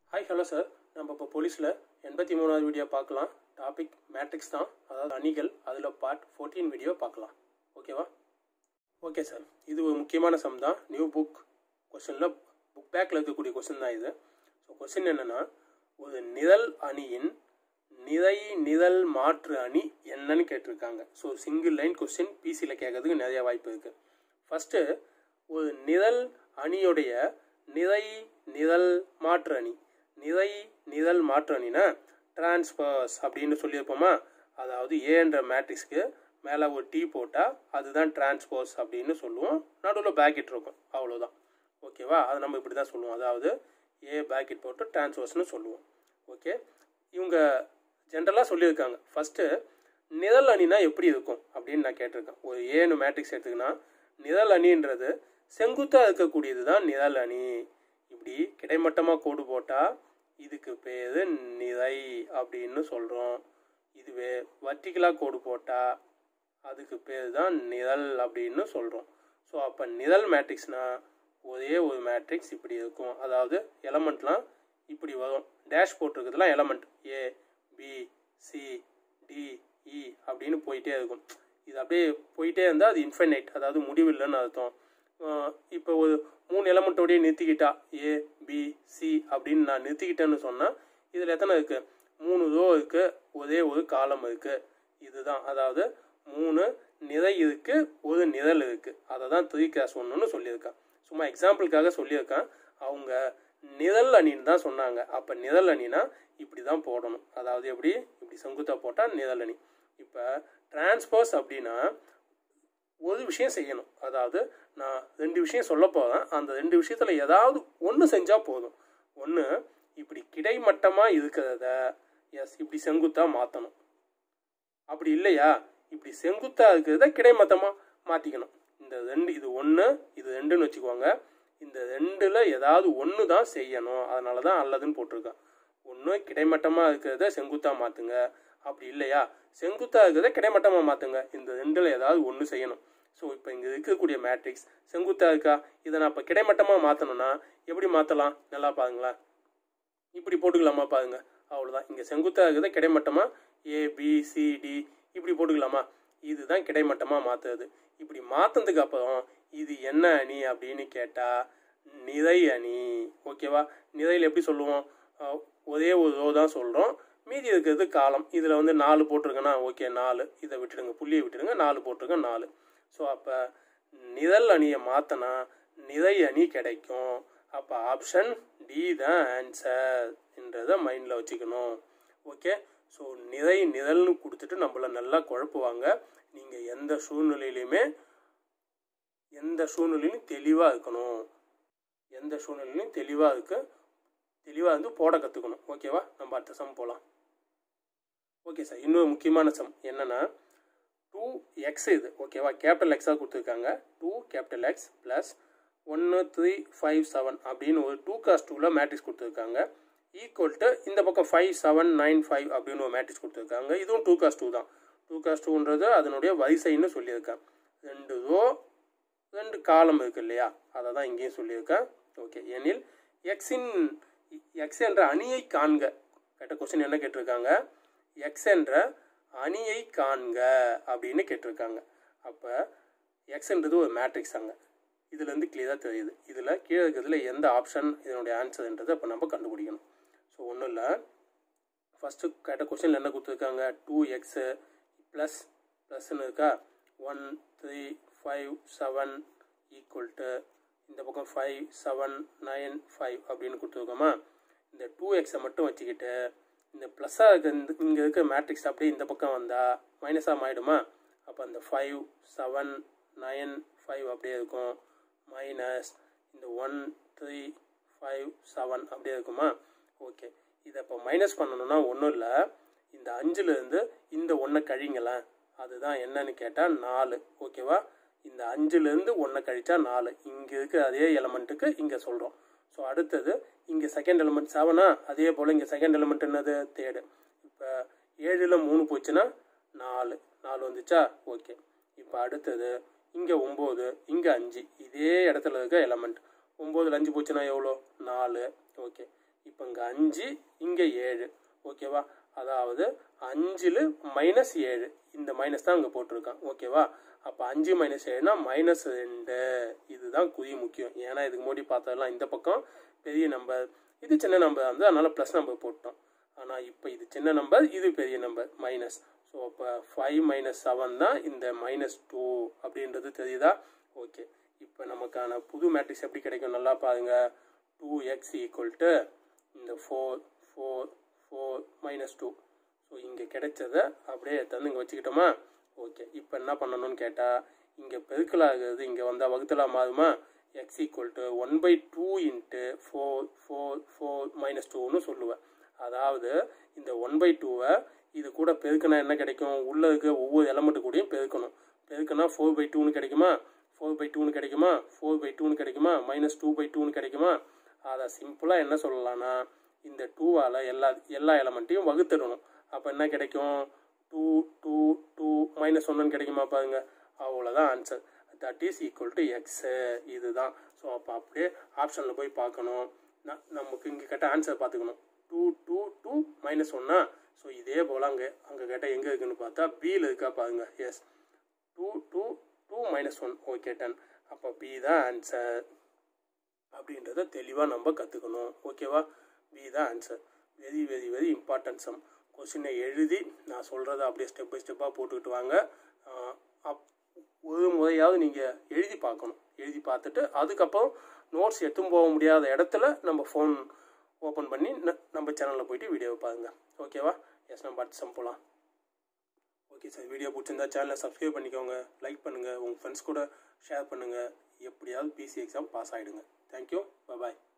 hi hello sir நம்ம இப்போ போலீஸில் எண்பத்தி மூணாவது வீடியோ பார்க்கலாம் டாபிக் மேட்ரிக்ஸ் தான் அதாவது அணிகள் அதில் பார்ட் ஃபோர்டீன் வீடியோ பார்க்கலாம் ஓகேவா ஓகே சார் இது ஒரு முக்கியமான சம் தான் நியூ புக் கொஸ்டினில் புக் பேக்கில் இருக்கக்கூடிய கொஸ்டின் தான் இது ஸோ கொஸ்டின் என்னென்னா ஒரு நிழல் அணியின் நிறை நிழல் மாற்று அணி என்னன்னு கேட்டிருக்காங்க ஸோ சிங்கிள் லைன் கொஸ்டின் பிசியில் கேட்கறதுக்கு நிறைய வாய்ப்பு இருக்குது ஃபஸ்ட்டு ஒரு நிழல் அணியுடைய நிறை நிழல் மாற்று அணி நிறை நிழல் மாற்று அணினா டிரான்ஸ்பர்ஸ் அப்படின்னு சொல்லியிருப்போமா அதாவது ஏ என்ற மேட்ரிக்ஸ்க்கு மேலே ஒரு டீ போட்டால் அதுதான் டிரான்ஸ்போஸ் அப்படின்னு சொல்லுவோம் நடுவில் பேக்கெட் இருக்கும் அவ்வளோதான் ஓகேவா அதை நம்ம இப்படி தான் சொல்லுவோம் அதாவது ஏ பேக்கெட் போட்டு டிரான்ஸ்போஸ்னு சொல்லுவோம் ஓகே இவங்க ஜென்ரலாக சொல்லியிருக்காங்க ஃபஸ்ட்டு நிழல் அணினா எப்படி இருக்கும் அப்படின்னு நான் கேட்டிருக்கேன் ஒரு ஏன்னு மேட்ரிக்ஸ் எடுத்துக்கினா நிழல் அணின்றது செங்குத்தாக இருக்கக்கூடியது தான் நிழல் அணி இப்படி கிடைமட்டமாக கோடு போட்டால் இதுக்கு பேர் நிறை அப்படின்னு சொல்கிறோம் இதுவே வர்டிகலாக கோடு போட்டால் அதுக்கு பேர் தான் நிழல் அப்படின்னு சொல்கிறோம் ஸோ அப்போ நிழல் மேட்ரிக்ஸ்னால் ஒரே ஒரு மேட்ரிக்ஸ் இப்படி இருக்கும் அதாவது எலமெண்ட்லாம் இப்படி வரும் டேஷ் போட்டிருக்கிறதுலாம் element A B C D E அப்படின்னு போயிட்டே இருக்கும் இது அப்படியே போயிட்டே இருந்தால் அது இன்ஃபைனைட் அதாவது முடிவில்லைன்னு அர்த்தம் இப்போ ஒரு மூணு எலமெண்ட்டோடய நிறுத்திக்கிட்டா ஏ பி சி அப்படின்னு நான் நிறுத்திக்கிட்டேன்னு சொன்னால் இதில் எத்தனை இருக்குது மூணு ரோ இருக்குது ஒரே ஒரு காலம் இருக்குது இதுதான் அதாவது மூணு நிறை இருக்குது ஒரு நிழல் இருக்குது அதை தான் த்ரீ கிளாஸ் ஒன்றுன்னு சொல்லியிருக்கான் சும்மா எக்ஸாம்பிளுக்காக சொல்லியிருக்கான் அவங்க நிழல் அணின்னு தான் சொன்னாங்க அப்போ நிழல் அணினா இப்படி தான் போடணும் அதாவது எப்படி இப்படி செங்குத்தா போட்டால் நிழல் அணி இப்போ டிரான்ஸ்போஸ் அப்படின்னா ஒரு விஷயம் செய்யணும் அதாவது நான் ரெண்டு விஷயம் சொல்ல போகிறேன் அந்த ரெண்டு விஷயத்தில் ஏதாவது ஒன்று செஞ்சால் போதும் ஒன்று இப்படி கிடைமட்டமாக இருக்கிறத எஸ் இப்படி செங்குத்தாக மாற்றணும் அப்படி இல்லையா இப்படி செங்குத்தாக இருக்கிறத கிடைமட்டமாக மாற்றிக்கணும் இந்த ரெண்டு இது ஒன்று இது ரெண்டுன்னு வச்சுக்கோங்க இந்த ரெண்டில் ஏதாவது ஒன்று தான் செய்யணும் அதனால தான் அல்லதுன்னு போட்டிருக்கேன் ஒன்று கிடைமட்டமாக இருக்கிறத செங்குத்தாக மாற்றுங்க அப்படி இல்லையா செங்குத்தாக இருக்கிறத கிடைமட்டமாக மாற்றுங்க இந்த ரெண்டில் ஏதாவது ஒன்று செய்யணும் ஸோ இப்போ இங்கே இருக்கக்கூடிய மேட்ரிக்ஸ் செங்குத்தாக இருக்கா இதை நான் இப்போ கிடைமட்டமாக மாற்றணும்னா எப்படி மாற்றலாம் நல்லா பாருங்களேன் இப்படி போட்டுக்கலாமா பாருங்க அவ்வளோதான் இங்கே செங்குத்தாக இருக்கிறத கிடைமட்டமாக ஏ பி சி டி இப்படி போட்டுக்கலாமா இதுதான் கிடைமட்டமாக மாற்றுறது இப்படி மாற்றினதுக்கு அப்புறம் இது என்ன அணி அப்படின்னு கேட்டால் நிறை அணி ஓகேவா நிறையில் எப்படி சொல்லுவோம் ஒரே ஒரு ரோ தான் சொல்கிறோம் மீதி இருக்கிறது காலம் இதில் வந்து நாலு போட்டிருக்கேன்னா ஓகே நாலு இதை விட்டுடுங்க புள்ளியை விட்டுடுங்க நாலு போட்டிருங்க நாலு ஸோ அப்போ நிழல் அணியை மாற்றினா நிறை அணி கிடைக்கும் அப்போ ஆப்ஷன் டி தான் ஆன்சர் என்றதை மைண்டில் வச்சுக்கணும் ஓகே ஸோ நிறை நிழல்னு கொடுத்துட்டு நம்மளை நல்லா குழப்புவாங்க நீங்கள் எந்த சூழ்நிலையிலையுமே எந்த சூழ்நிலையிலும் தெளிவாக இருக்கணும் எந்த சூழ்நிலையிலும் தெளிவாக இருக்க தெளிவாக இருந்து போட கற்றுக்கணும் ஓகேவா நம்ம அடுத்த சம் போகலாம் ஓகே சார் இன்னொரு முக்கியமான சம் என்னென்னா டூ எக்ஸ் இது ஓகேவா கேபிட்டல் எக்ஸாக கொடுத்துருக்காங்க டூ கேபிட்டல் எக்ஸ் ப்ளஸ் ஒன்று த்ரீ ஃபைவ் செவன் அப்படின்னு ஒரு டூ காஸ் டூவில் மேட்ரிக்ஸ் கொடுத்துருக்காங்க ஈக்குவல் டு இந்த பக்கம் ஃபைவ் செவன் நைன் ஃபைவ் அப்படின்னு ஒரு மேட்ரிக்ஸ் கொடுத்துருக்காங்க இதுவும் டூ காஸ் டூ தான் டூ காஸ் டூன்றது அதனுடைய வரிசைன்னு சொல்லியிருக்கேன் ரெண்டு ரோ ரெண்டு காலம் இருக்கு இல்லையா அதை தான் இங்கேயும் சொல்லியிருக்கேன் ஓகே எனில் எக்ஸின் எக்ஸ் என்ற அணியை காண்க கேட்ட கொஸ்டின் என்ன கேட்டிருக்காங்க எக்ஸ் என்ற அணியை காண்க அப்படின்னு கேட்டிருக்காங்க அப்போ எக்ஸ்ன்றது ஒரு மேட்ரிக்ஸ் அங்கே இதுலேருந்து கிளியராக தெரியுது இதில் கீழே இருக்கிறதுல எந்த ஆப்ஷன் இதனுடைய ஆன்சர்ன்றது அப்போ நம்ம கண்டுபிடிக்கணும் ஸோ ஒன்றும் இல்லை ஃபஸ்ட்டு கேட்ட கொஸ்டினில் என்ன கொடுத்துருக்காங்க டூ எக்ஸு ப்ளஸ் ப்ளஸ்ன்னு இருக்கா one three five seven equal to இந்த பக்கம் ஃபைவ் செவன் நைன் ஃபைவ் அப்படின்னு கொடுத்துருக்கோமா இந்த டூ எக்ஸை மட்டும் வச்சுக்கிட்டு இந்த ப்ளஸ்ஸாக இருக்க இந்த இங்கே இருக்க மேட்ரிக்ஸ் அப்படியே இந்த பக்கம் வந்தால் மைனஸாக ஆகிடுமா அப்போ அந்த ஃபைவ் செவன் நைன் ஃபைவ் அப்படியே இருக்கும் மைனஸ் இந்த ஒன் த்ரீ ஃபைவ் செவன் அப்படியே இருக்குமா ஓகே இதை இப்போ மைனஸ் பண்ணணும்னா ஒன்றும் இல்லை இந்த அஞ்சுலேருந்து இந்த ஒன்றை கழிங்களேன் அதுதான் என்னன்னு கேட்டால் நாலு ஓகேவா இந்த அஞ்சுலேருந்து ஒன்றை கழிச்சா நாலு இங்கே இருக்க அதே எலமெண்ட்டுக்கு இங்கே சொல்கிறோம் ஸோ அடுத்தது இங்கே செகண்ட் எலிமெண்ட் செவனா அதே போல் இங்கே செகண்ட் எலிமெண்ட் என்னது தேர்டு இப்போ ஏழில் மூணு போச்சுன்னா நாலு நாலு வந்துச்சா ஓகே இப்போ அடுத்தது இங்கே ஒம்பது இங்கே அஞ்சு இதே இடத்துல இருக்க எலமெண்ட் ஒம்போதில் அஞ்சு போச்சுன்னா எவ்வளோ நாலு ஓகே இப்போ இங்கே அஞ்சு இங்கே ஏழு ஓகேவா அதாவது அஞ்சில் மைனஸ் ஏழு இந்த மைனஸ் தான் இங்கே போட்டிருக்கான் ஓகேவா அப்போ அஞ்சு மைனஸ் ஏழுனா மைனஸ் ரெண்டு இதுதான் குறி முக்கியம் ஏன்னா இதுக்கு முன்னாடி பார்த்ததெல்லாம் இந்த பக்கம் பெரிய நம்பர் இது சின்ன நம்பர் வந்து அதனால் ப்ளஸ் நம்பர் போட்டோம் ஆனால் இப்போ இது சின்ன நம்பர் இது பெரிய நம்பர் மைனஸ் ஸோ அப்போ ஃபைவ் மைனஸ் செவன் தான் இந்த மைனஸ் டூ அப்படின்றது தெரியுதா ஓகே இப்போ நமக்கான புது மேட்ரிக்ஸ் எப்படி கிடைக்கும் நல்லா பாருங்க டூ எக்ஸ் ஈக்குவல் டு இந்த four four four minus two so இங்கே கிடைச்சதை அப்படியே எடுத்து இங்கே வச்சுக்கிட்டோமா ஓகே இப்போ என்ன பண்ணணும்னு கேட்டால் இங்கே பெருக்கலாகிறது இங்கே வந்தால் வகுத்தலாக மாறுமா X equal to one by two into four four four minus டூன்னு சொல்லுவேன் அதாவது இந்த ஒன் பை டூவை இது கூட பெருக்கினா என்ன கிடைக்கும் உள்ளே இருக்க ஒவ்வொரு எலமெண்ட்டு கூடயும் பெருக்கணும் பெருக்கினா ஃபோர் பை டூன்னு கிடைக்குமா ஃபோர் பை டூன்னு கிடைக்குமா ஃபோர் பை டூன்னு கிடைக்குமா மைனஸ் டூ பை டூன்னு கிடைக்குமா அதை சிம்பிளாக என்ன சொல்லலாம்னா இந்த டூவால் எல்லா எல்லா எலமெண்ட்டையும் வகுத்துடணும் அப்போ என்ன கிடைக்கும் டூ டூ டூ மைனஸ் ஒன்றுன்னு கிடைக்குமா பாருங்க அவ்வளோதான் answer that is equal to X இதுதான் ஸோ அப்போ அப்படியே ஆப்ஷனில் போய் பார்க்கணும் ந- நமக்கு இங்கே கேட்ட ஆன்சர் பார்த்துக்கணும் டூ டூ டூ மைனஸ் ஒன்னா ஸோ இதே போல் அங்கே அங்கே கேட்டால் எங்கே இருக்குன்னு பார்த்தா பியில் இருக்கா பாருங்க yes two two two minus one okay done அப்போ பி தான் ஆன்சர் அப்படின்றத தெளிவாக நம்ம கற்றுக்கணும் ஓகேவா பி தான் answer very very very important some கொஸ்டினை எழுதி நான் சொல்கிறத அப்படியே ஸ்டெப் பை ஸ்டெப்பாக போட்டுக்கிட்டு வாங்க ஆஹ் அப் ஒரு முறையாவது நீங்கள் எழுதி பார்க்கணும் எழுதி பார்த்துட்டு அதுக்கப்புறம் நோட்ஸ் எடுத்துன்னு போக முடியாத இடத்துல நம்ம ஃபோன் ஓப்பன் பண்ணி ந- நம்ம சேனலில் போயிட்டு வீடியோவை பாருங்கள் ஓகேவா எஸ் நம்ம அடுத்த சம் போகலாம் ஓகே சார் வீடியோ பிடிச்சிருந்தா சேனலை சப்ஸ்கிரைப் பண்ணிக்கோங்க லைக் பண்ணுங்கள் உங்கள் ஃப்ரெண்ட்ஸ் கூட ஷேர் பண்ணுங்கள் எப்படியாவது பிசி எக்ஸாம் பாஸ் ஆகிடுங்க தேங்க்யூ பாய்